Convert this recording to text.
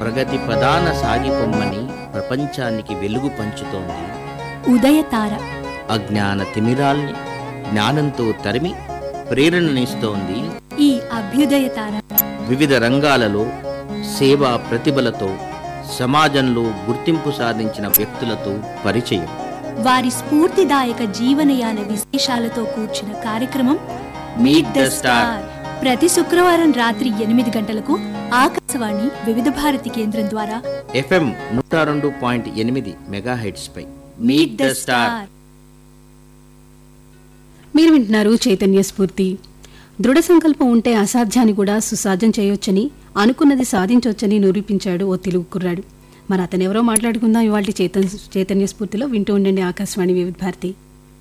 ప్రగతి ప్రధాన సాగిపొమ్మని ప్రపంచానికి వెలుగు పంచుతోంది ఉదయతార అజ్ఞాన తిమిరాల్ని జ్ఞానంతో తరిమి ప్రేరణనిస్తోంది ఈ అభ్యుదయతార వివిధ రంగాలలో సేవా ప్రతిభలతో సమాజంలో గుర్తింపు సాధించిన వ్యక్తులతో పరిచయం వారి స్ఫూర్తిదాయక జీవనయాన విశేషాలతో కూర్చిన కార్యక్రమం మీట్ ద స్టార్ ప్రతి శుక్రవారం రాత్రి ఎనిమిది గంటలకు ఆకాశవాణి వివిధ భారతి కేంద్రం ద్వారా ఎఫ్ఎం నూట రెండు పాయింట్ ఎనిమిది మెగాహెడ్స్ పై మీట్ ద స్టార్ మీరు వింటున్నారు చైతన్య స్ఫూర్తి దృఢ సంకల్పం ఉంటే అసాధ్యాన్ని కూడా సుసాధ్యం చేయొచ్చని అనుకున్నది సాధించవచ్చని నిరూపించాడు ఓ తెలుగు కుర్రాడు మరి అతను ఎవరో మాట్లాడుకుందాం ఇవాళ చైతన్య చైతన్య స్ఫూర్తిలో వింటూ ఉండండి ఆకాశవాణి వివిధ భారతి